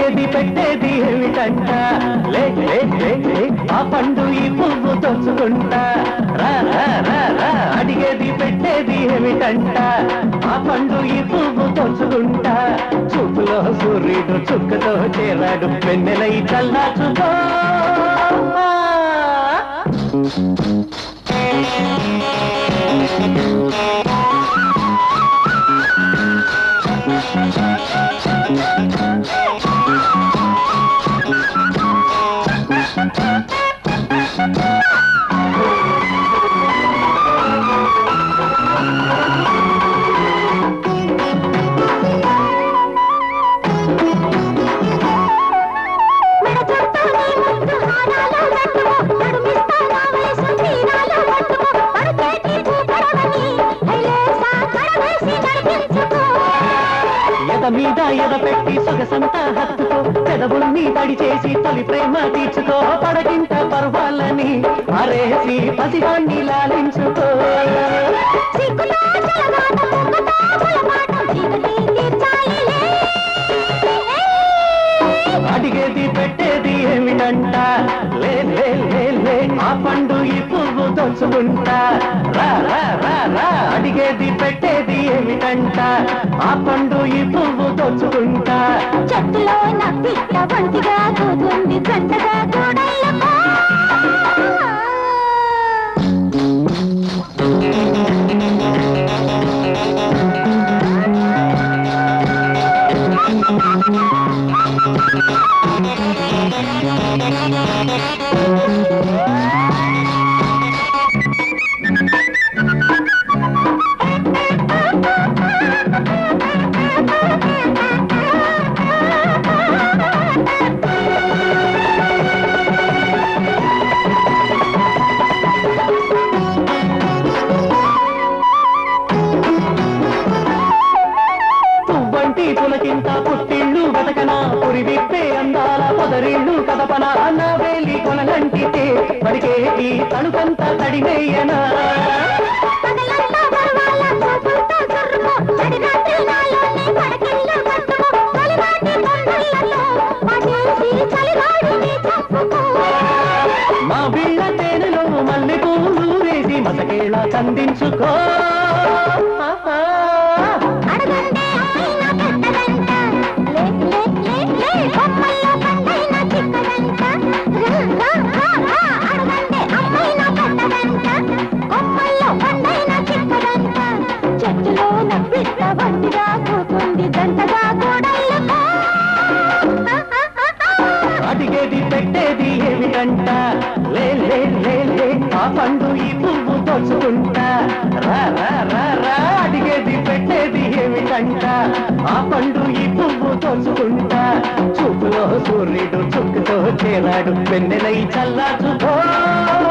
అడిగేది పెట్టేది ఏమిటంట లే లే లే లే ఆ పండు ఈ పువ్వు తోచుకుంటా రా రా రా రా అడిగేది పెట్టేది ఏమిటంట ఆ పండు ఈ పువ్వు తోచుకుంటా చూపులో సూర్యుడు చుక్కతో చేరాడు వెన్నెలై చల్లాచుకో మెడ చుట్టూనే ముద్దు హారాలు కట్టుకో, నడుమిస్తానా వయసు తీరాలు పట్టుకో, పడుచేటి చూపడవని హైలేసా కడవేసి నడిపించుకో. ఎద మీద ఎద పెట్టి సొగసంతా హత్తుకో పెదవుల్ని తడి చేసి తొలి ప్రేమ తీర్చుకో పడకింట పర్వాలని అరేసి పసివాణ్ణి లాలించుకో సిగ్గుతో జలగాట, పొంగుతో పొలమాటం, చీకటి తీర్చాలిలే. అడిగేది పెట్టేది ఏమిటంట లే లే లే లే ఆ పండు ఈ పువ్వు దోచుకుంటా రా రా రా రా అడిగేది పెట్టేది ఏమిటంట ఆ పండు ఈ పువ్వు దోచుకుంటా చెట్టులో నవ్విట్ల బంతిగా కూతుంది జంటగా కూడళ్ళకో. పువ్వంటి పులకింత పుట్టిళ్ళు వెతకన పురి విప్పే అందాల పొదరిళ్ళు కదపన అన్న వేలి కొనలంటితే పడికేటి తణుకంత తడిమేయనా పగలంతా పర్వాల చూపులతో జుర్రుకో, నడిరాత్రి నాలోనే పడకిళ్ళు కట్టుకో, తొలినాటి తొందరలలో పడేసి చలివాడిని చంపుకో. మా బిళ్ళ తేనెలో మల్లె పూలు వేసి మసకేళ కందించుకో అడగందే అమ్మైనా పెట్టదంట, లే, లే, లే, లే, బొమ్మల్లో పండైన చిక్కదంట. రా, రా, రా, రా, అడగందే అమ్మైనా పెట్టదంట, బొమ్మల్లో పండైన చిక్కదంట. చెట్టులో నవ్విట్ల బంతిగా కూతుంది జంటగా కూడళ్ళకో. అడిగేది పెట్టేది ఏమిటంట లే లే లే లే ఆ పండు ఈ పువ్వు దోచుకుంటా రా రా రా రా అడిగేది పెట్టేది ఏమిటంట ఆ పండు ఈ పువ్వు దోచుకుంటా చూపులో సూర్యుడు చుక్కుతో చేరాడు వెన్నెలై చల్లాచుకో